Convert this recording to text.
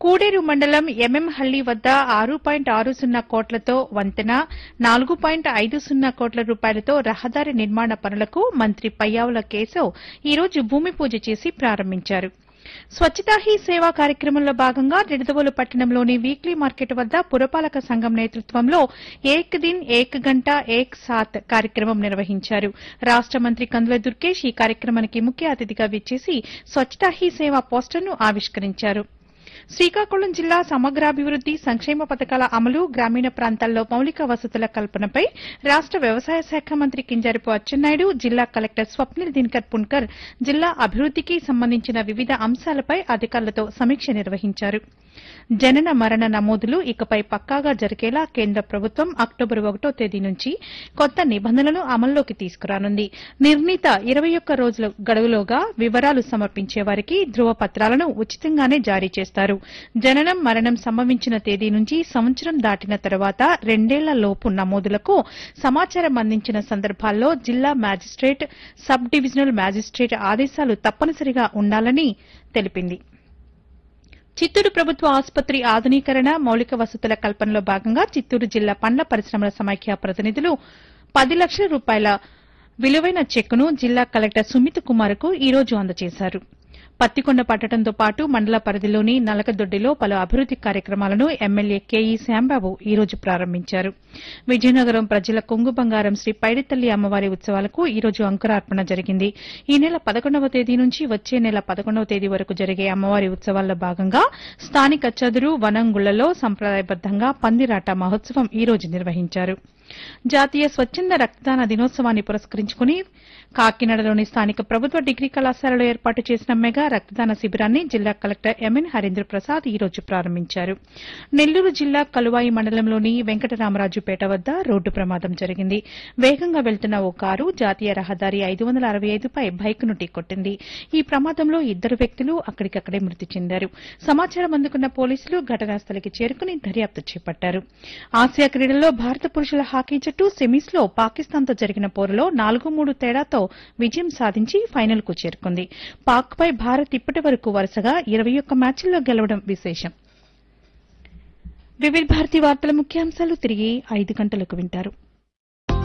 కూడేరు మండలం ఎంఎంహళ్లి వద్ద ఆరు పాయింట్ ఆరు సున్నా కోట్లతో వంతెన నాలుగు పాయింట్ ఐదు సున్నా కోట్ల రూపాయలతో రహదారి నిర్మాణ పనులకు మంత్రి పయ్యావుల కేశవ్ ఈ రోజు భూమి పూజ చేసి ప్రారంభించారు స్వచ్ఛతా హీ సేవా కార్యక్రమంలో భాగంగా నిడదవోలు పట్టణంలోని వీక్లీ మార్కెట్ వద్ద పురపాలక సంఘం నేతృత్వంలో ఏక్ దిన్ ఏక్ గంట ఏక్ సాత్ కార్యక్రమం నిర్వహించారు రాష్ట మంత్రి కందుల దుర్గేష్ ఈ కార్యక్రమానికి ముఖ్య అతిథిగా విచ్చేసి స్వచ్ఛతా హీ సేవా పోస్టర్ను ఆవిష్కరించారు శ్రీకాకుళం జిల్లా సమగ్రాభివృద్ది సంక్షేమ పథకాల అమలు గ్రామీణ ప్రాంతాల్లో మౌలిక వసతుల కల్పనపై రాష్ట వ్యవసాయ శాఖ మంత్రి కింజారపు అచ్చెన్నాయుడు జిల్లా కలెక్టర్ స్వప్నిల్ దినకర్ పున్కర్ జిల్లా అభివృద్దికి సంబంధించిన వివిధ అంశాలపై అధికారులతో సమీక్ష నిర్వహించారు జనన మరణ నమోదులు ఇకపై పక్కాగా జరిగేలా కేంద్ర ప్రభుత్వం అక్టోబర్ ఒకటో తేదీ నుంచి కొత్త నిబంధనలను అమల్లోకి తీసుకురానుంది నిర్ణీత ఇరవై ఒక్క రోజుల గడువులోగా వివరాలు సమర్పించే వారికి ధృవపత్రాలను ఉచితంగానే జారీ చేస్తారు జననం మరణం సంభవించిన తేదీ నుంచి సంవత్సరం దాటిన తర్వాత రెండేళ్ల లోపు నమోదులకు సమాచారం అందించిన సందర్భాల్లో జిల్లా మ్యాజిస్ట్రేట్ సబ్ డివిజనల్ మ్యాజిస్ట్రేట్ ఆదేశాలు తప్పనిసరిగా ఉండాలని తెలిపింది చిత్తూరు ప్రభుత్వ ఆసుపత్రి ఆధునీకరణ మౌలిక వసతుల కల్పనలో భాగంగా చిత్తూరు జిల్లా పండ్ల పరిశ్రమల సమైక్య ప్రతినిధులు పది లక్షల రూపాయల విలువైన చెక్కును జిల్లా కలెక్టర్ సుమిత్ కుమార్కు ఈ రోజు అందజేశారు పత్తికొండ పట్టడంతో పాటు మండల పరిధిలోని నలకదొడ్డిలో పలు అభివృద్ది కార్యక్రమాలను ఎమ్మెల్యే కేఈ శ్యాంబాబు ఈ రోజు ప్రారంభించారు విజయనగరం ప్రజల కొంగు బంగారం శ్రీ పైడితల్లి అమ్మవారి ఉత్సవాలకు ఈ రోజు అంకురార్పణ జరిగింది ఈ నెల పదకొండవ తేదీ నుంచి వచ్చే నెల పదకొండవ తేదీ వరకు జరిగే అమ్మవారి ఉత్సవాల్లో భాగంగా స్థానిక చదురు వనంగుళ్లలో సంప్రదాయబద్దంగా పందిరాట మహోత్సవం ఈ రోజు నిర్వహించారు జాతీయ స్వచ్ఛంద రక్తదాన దినోత్సవాన్ని పురస్కరించుకుని కాకినాడలోని స్థానిక ప్రభుత్వ డిగ్రీ కళాశాలలో ఏర్పాటు చేసిన మెగా రక్తదాన శిబిరాన్ని జిల్లా కలెక్టర్ ఎంఎన్ హరీంద్ర ప్రసాద్ ఈ రోజు ప్రారంభించారు నెల్లూరు జిల్లా కలువాయి మండలంలోని వెంకటరామరాజుపేట వద్ద రోడ్డు ప్రమాదం జరిగింది వేగంగా వెళ్తున్న ఓ కారు జాతీయ రహదారి ఐదు వందల అరవై ఐదుపై బైక్ను ఢీకొట్టింది ఈ ప్రమాదంలో ఇద్దరు వ్యక్తులు అక్కడికక్కడే మృతి చెందారు సమాచారం అందుకున్న పోలీసులు ఘటనా స్థలికి చేరుకుని దర్యాప్తు చేపట్టారు ఆసియా క్రీడల్లో భారత పురుషుల హాకీ జట్టు సెమీస్ లో పాకిస్తాన్తో జరిగిన పోరులో నాలుగు మూడు తేడాతో విజయం సాధించి ఫైనల్ కు చేరుకుంది పాక్ పై భారత్ ఇప్పటి వరకు వరుసగా ఇరవై ఒక్క మ్యాచ్ల్లో గెలవడం విశేషం వివిధ భారతి వార్తల ముఖ్యాంశాలు తిరిగి ఐదు గంటలకు వింటారు